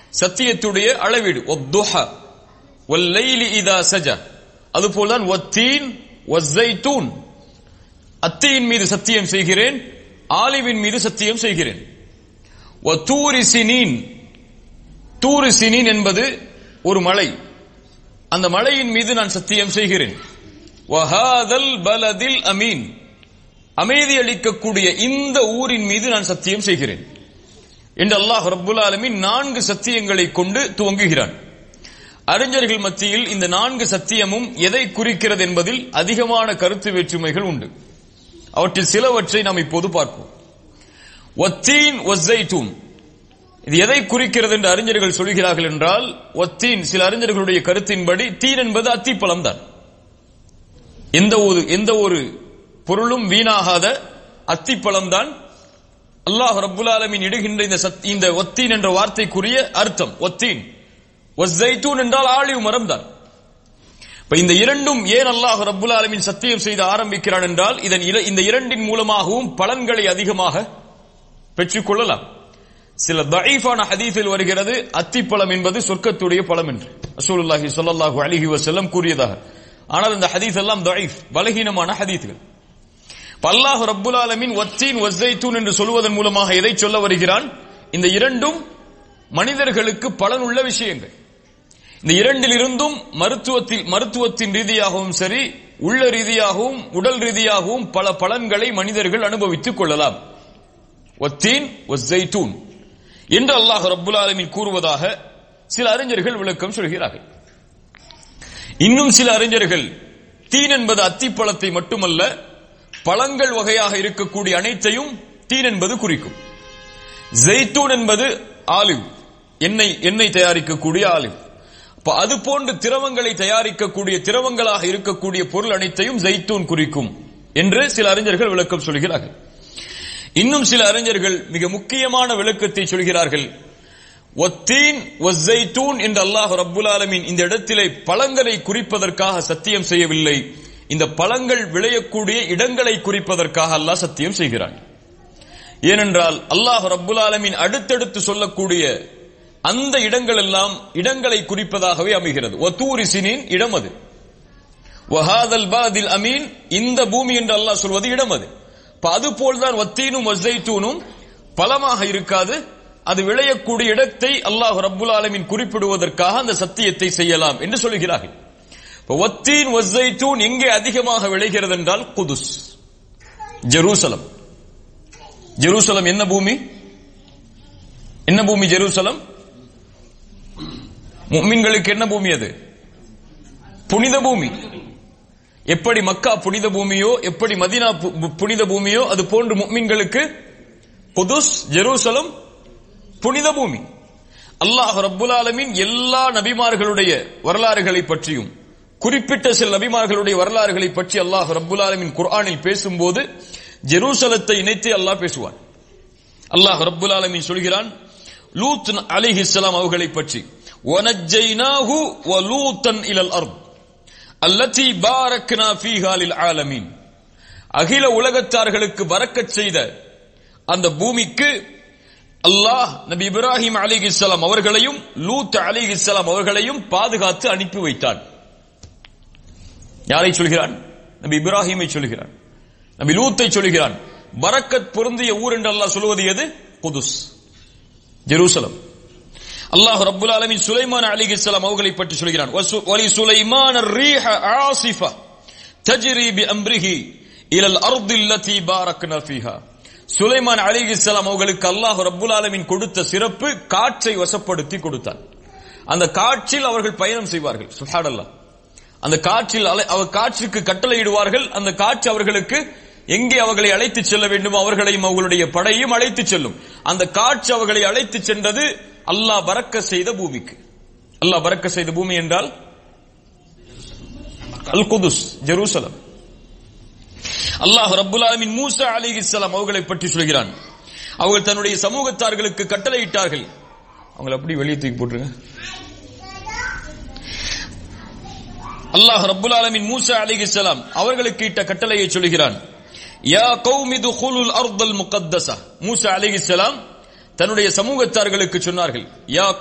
சத்தியத்துடைய அளவீடு ஒத்துஹா வல்லைலி இதா சஜா அதுபோல்தான் ஒத்தீன் ஒஸ்ஸைத்தூன் அத்தியின் மீது சத்தியம் செய்கிறேன் ஆலிவின் மீது சத்தியம் செய்கிறேன் ஒத்தூரி சினீன் தூரு சினீன் என்பது ஒரு மலை அந்த மலையின் மீது நான் சத்தியம் செய்கிறேன் வஹாதல் பலதில் அமீன் அமைதி அளிக்கக்கூடிய இந்த ஊரின் மீது நான் சத்தியம் செய்கிறேன் என்று அல்லாஹ் ரப்புல் ஆலமீன் நான்கு சத்தியங்களை கொண்டு துவங்குகிறான் அறிஞர்கள் மத்தியில் இந்த நான்கு சத்தியமும் எதை குறிக்கிறது என்பதில் அதிகமான கருத்து வேற்றுமைகள் உண்டு அவற்றில் சிலவற்றை நாம் இப்போது பார்ப்போம் ஒத்தீன் ஒஸ்ஸைத்தூன் இது எதை குறிக்கிறது என்று அறிஞர்கள் சொல்கிறார்கள் என்றால் ஒத்தீன் சில அறிஞர்களுடைய கருத்தின்படி தீன் என்பது அத்திப்பழம் தான் எந்த ஒரு எந்த ஒரு பொருளும் வீணாகாத அத்திப்பழம் தான் அல்லாஹ் ரப்புல் ஆலமீன் இடுகின்ற இந்த சத்- இந்த ஒத்தீன் என்ற வார்த்தைக்குரிய அர்த்தம் ஒத்தீன் ஒஸ்ஸைத்தூன் என்றால் ஆலிவ் மரம் தான் இப்ப இந்த இரண்டும் ஏன் அல்லாஹ் ரப்புல் ஆலமீன் சத்தியம் செய்து ஆரம்பிக்கிறான் என்றால் இதன் இர- இந்த இரண்டின் மூலமாகவும் பலன்களை அதிகமாக பெற்றுக் கொள்ளலாம் சில தஈஃபான ஹதீஸில் வருகிறது அத்திப்பழம் என்பது சொர்க்கத்துடைய பழம் என்று ரசூலுல்லாஹி ஸல்லல்லாஹு அலைஹி வஸல்லம் கூறியதாக ஆனால் இந்த ஹதீஸ் எல்லாம் தஈஃப் பலகீனமான ஹதீஸ்கள் இப்ப அல்லாஹ் ரப்புல் ஆலமீன் வத்தீன் வஸ்ஸைத்தூன் என்று சொல்வதன் மூலமாக எதை சொல்ல வருகிறான் இந்த இரண்டும் மனிதர்களுக்கு பலனுள்ள விஷயங்கள் இந்த இரண்டிலிருந்தும் மருத்துவத்தில் மருத்துவத்தின் ரீதியாகவும் சரி உள்ள ரீதியாகவும் உடல் ரீதியாகவும் பல பலன்களை மனிதர்கள் அனுபவித்துக் கொள்ளலாம் ஒத்தீன் ஒஸ்ஸைத்தூன் என்று அல்லாஹ் ரப்புல் ஆலமீன் கூறுவதாக சில அறிஞர்கள் விளக்கம் சொல்கிறார்கள் இன்னும் சில அறிஞர்கள் தீன் என்பது அத்திப்பழத்தை மட்டுமல்ல பழங்கள் வகையாக இருக்கக்கூடிய அனைத்தையும் தீன் என்பது குறிக்கும் ஜெய்தூன் என்பது ஆலிவ் எண்ணெய் எண்ணெய் தயாரிக்கக்கூடிய ஆலிவ் அப்ப அது போன்று திரவங்களை தயாரிக்கக்கூடிய திரவங்களாக இருக்கக்கூடிய பொருள் அனைத்தையும் ஜெய்தூன் குறிக்கும் என்று சில அறிஞர்கள் விளக்கம் சொல்கிறார்கள் இன்னும் சில அறிஞர்கள் மிக முக்கியமான விளக்கத்தை சொல்கிறார்கள் ஒத்தீன் ஒஸ்ஸைத்தூன் என்று அல்லாஹ் ரப்புல் ஆலமீன் இந்த இடத்திலே பழங்களை குறிப்பதற்காக சத்தியம் செய்யவில்லை இந்த பழங்கள் விளையக்கூடிய இடங்களை குறிப்பதற்காக அல்லாஹ் சத்தியம் செய்கிறான் ஏனென்றால் அல்லாஹ் ரப்புல் ஆலமீன் அடுத்தடுத்து சொல்லக்கூடிய அந்த இடங்கள் எல்லாம் இடங்களை குறிப்பதாகவே அமைகிறது ஒத்தூரி சினின் இடம் அது வஹாதல் பாதில் அமீன் இந்த பூமி என்று அல்லாஹ் சொல்வது இடம் அது இப்ப அது போல்தான் வத்தீனும் வஸ்ஸைத்தூனும் பலமாக இருக்காது அது விளையக்கூடிய இடத்தை அல்லாஹ் ரப்புல் ஆலமீன் குறிப்பிடுவதற்காக அந்த சத்தியத்தை செய்யலாம் என்று சொல்கிறார்கள் இப்ப வத்தீன் வஸ்ஸைத்தூன் எங்கே அதிகமாக விளைகிறது என்றால் குதுஸ் ஜெருசலம் ஜெருசலம் என்ன பூமி என்ன பூமி ஜெருசலம் முஃமின்களுக்கு என்ன பூமி அது புனித பூமி எப்படி மக்கா புனித பூமியோ எப்படி மதீனா பு- புனித பூமியோ அது போன்று முஃமின்களுக்கு குதுஸ் ஜெருசலம் புனித பூமி அல்லாஹ் ரப்புல் ஆலமீன் எல்லா நபிமார்களுடைய வரலாறுகளை பற்றியும் குறிப்பிட்ட சில நபிமார்களுடைய வரலாறுகளை பற்றி அல்லாஹ் ரப்புல் ஆலமீன் குர்ஆனில் பேசும்போது ஜெருசலத்தை இணைத்து அல்லாஹ் பேசுவான் அல்லாஹ் ரப்புல் ஆலமீன் சொல்கிறான் லூத் அலைஹிஸ்ஸலாம் அவர்களை பற்றி வனஜ்ஜைனாஹு வலூத்தன் இலல் அர்த் அல்லதி பாரக்னா ஃபீஹா லில் ஆலமீன் அகில உலகத்தார்களுக்கு பரக்கச் செய்த அந்த பூமிக்கு அல்லாஹ் நபி இப்ராஹிம் அலிஹிஸ்ஸலாம் அவர்களையும் லூத் அலிஹிஸ்ஸலாம் அவர்களையும் பாதுகாத்து அனுப்பி வைத்தான் யாரை சொல்கிறான் நபி இப்ராஹிமை சொல்கிறான் நபி லூத்தை சொல்கிறான் பரக்கத் பொருந்திய ஊர் என்று அல்லாஹ் சொல்வது எது குதுஸ் ஜெருசலம் அல்லாஹ் ரப்புல் ஆலமீன் சுலைமான் அலிஹிஸ்ஸலாம் அவர்களை பற்றி சொல்கிறான் வசு- வலி சுலைமான் الريح عاصفة تجري بأمره إلى الأرض التي باركنا فيها சுலைமான் அலிஹிஸ்ஸலாம் அவர்களுக்கு அல்லாஹ் ரப்புல் ஆலமீன் கொடுத்த சிறப்பு காற்றை வசப்படுத்தி கொடுத்தான் அந்த காற்றில் அவர்கள் பயணம் செய்வார்கள் சுப்ஹானல்லாஹ் அந்த காற்றில் அலை- அவர் காற்றுக்கு கட்டளையிடுவார்கள் அந்த காற்று அவர்களுக்கு எங்கே அவர்களை அழைத்து செல்ல வேண்டுமோ அவர்களையும் அவர்களுடைய படையும் அழைத்து செல்லும் அந்த காற்று அவர்களை அழைத்து சென்றது அல்லாஹ் பறக்க செய்த பூமிக்கு அல்லாஹ் பறக்க செய்த பூமி என்றால் அல் குதுஸ் ஜெருசலம் அல்லாஹ் ரப்புல் ஆலமீன் மூசா அலிஹிஸ்ஸலாம் அவர்களை பற்றி சொல்கிறான் அவர்கள் தன்னுடைய சமூகத்தார்களுக்கு கட்டளையிட்டார்கள் அவங்களை அப்படி வெளியே தூக்கி போட்டுருங்க அல்லாஹ் ரப்புல் ஆலமீன் மூசா அலைஹிஸ்ஸலாம் அவர்களுக்கு இட்ட கட்டளையை சொல்கிறான் யா கௌமி துகுலுல் அர்தல் முகத்தஸா மூசா அலைஹிஸ்ஸலாம் தன்னுடைய சமூகத்தார்களுக்கு சொன்னார்கள் யா